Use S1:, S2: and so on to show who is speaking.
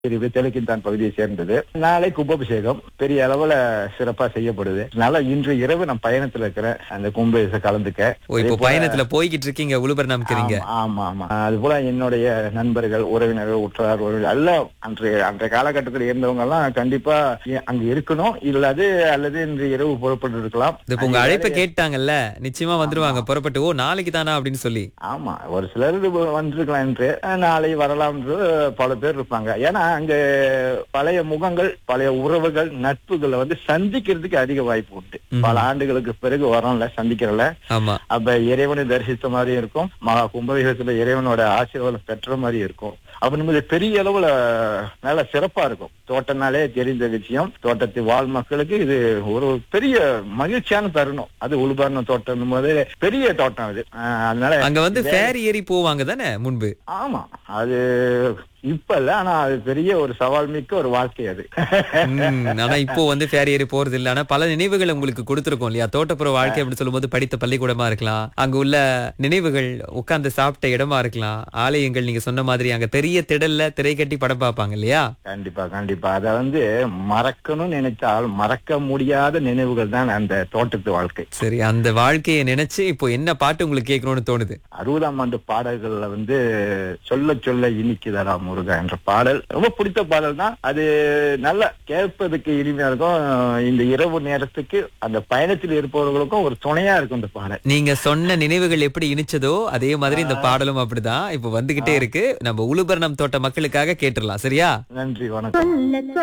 S1: பிரிவு தெலுக்கின்தான் பகுதியை சேர்ந்தது நாளை கும்பாபிஷேகம் பெரிய அளவுல சிறப்பா செய்யப்படுது அதனால இன்று இரவு நான் பயணத்துல இருக்கிறேன் அந்த கும்பாபிஷேகம் கலந்துக்க
S2: ஓ இப்போ
S1: அதே போல-
S2: பயணத்துல போய்கிட்டு இருக்கீங்க உளுபர் நம்பிக்கிறீங்க
S1: ஆமா, ஆமா ஆமா அது போல என்னுடைய நண்பர்கள் உறவினர்கள் உற்றார் உறவினர் எல்லாம் அன்றைய அன்றைய காலகட்டத்தில் இருந்தவங்க எல்லாம் கண்டிப்பா இ- அங்க இருக்கணும் இல்லது அல்லது இன்று இரவு புறப்பட்டு இருக்கலாம்
S2: இது இப்ப உங்க அழைப்பை கேட்டாங்கல்ல நிச்சயமா வந்துருவாங்க புறப்பட்டு ஓ நாளைக்கு தானா அப்படின்னு சொல்லி
S1: ஆமா ஒரு சிலர் இது வந்திருக்கலாம் என்று அஹ், நாளை வரலாம் என்று பல பேர் இருப்பாங்க ஏன்னா அங்க பழைய முகங்கள் பழைய உறவுகள் நட்புகளை வந்து சந்திக்கிறதுக்கு அதிக வாய்ப்பு உண்டு பல ஆண்டுகளுக்கு பிறகு வரோம்ல சந்திக்கிறல
S2: ஆமா
S1: அப்ப இறைவனை தரிசித்த மாதிரி இருக்கும் மகா கும்பாபிஷேகத்துல இறைவனோட ஆசீர்வாதம் பெற்ற மாதிரி இருக்கும் அப்ப நம்ம பெரிய அளவுல நல்ல சிறப்பா இருக்கும் தோட்டம்னாலே தெரிந்த விஷயம் தோட்டத்து வாழ் மக்களுக்கு இது ஒரு பெரிய மகிழ்ச்சியான தருணம் அது உள்பரண தோட்டம் போது பெரிய தோட்டம் அது அஹ் அதனால
S2: அங்க வந்து ஃபேரி ஏறி போவாங்க தானே முன்பு
S1: ஆமா அது இப்ப இல்ல ஆனா அது பெரிய ஒரு சவால் மிக்க ஒரு வாழ்க்கை அது
S2: ம், ஆனா இப்போ வந்து ஃபேரி ஏறி போறது இல்ல ஆனா பல நினைவுகள் உங்களுக்கு கொடுத்திருக்கோம் இல்லையா தோட்டப்புற வாழ்க்கை அப்படின்னு சொல்லும்போது படித்த பள்ளிக்கூடமா இருக்கலாம் அங்க உள்ள நினைவுகள் உட்கார்ந்து சாப்பிட்ட இடமா இருக்கலாம் ஆலயங்கள் நீங்க சொன்ன மாதிரி அங்க பெரிய திடல்ல திரை கட்டி படம் பார்ப்பாங்க இல்லையா
S1: கண்டிப்பா கண்டிப்பா அத வந்து மறக்கணும்னு நினைச்சால் மறக்க முடியாத நினைவுகள் தான் அந்த தோட்டத்து வாழ்க்கை
S2: சரி அந்த வாழ்க்கையை நினைச்சு இப்போ என்ன பாட்டு உங்களுக்கு கேட்கணும்னு தோணுது அறுபதாம்
S1: ஆண்டு பாடல்கள்ல வந்து சொல்ல சொல்ல இனிக்குதடா முருகா என்ற பாடல் ரொம்ப பிடித்த பாடல் தான் அது நல்ல கேட்பதுக்கு இனிமையா இருக்கும் இந்த இரவு நேரத்துக்கு அந்த பயணத்தில் இருப்பவர்களுக்கும் ஒரு துணையா இருக்கும் இந்த பாடல்
S2: நீங்க சொன்ன நினைவுகள் எப்படி இனிச்சதோ அதே மாதிரி இந்த பாடலும் அப்படிதான் இப்போ வந்துகிட்டே இருக்கு நம்ம உளுபர்ணம் தோட்ட மக்களுக்காக கேட்டுடலாம் சரியா
S1: நன்றி வணக்கம்
S3: சொல்ல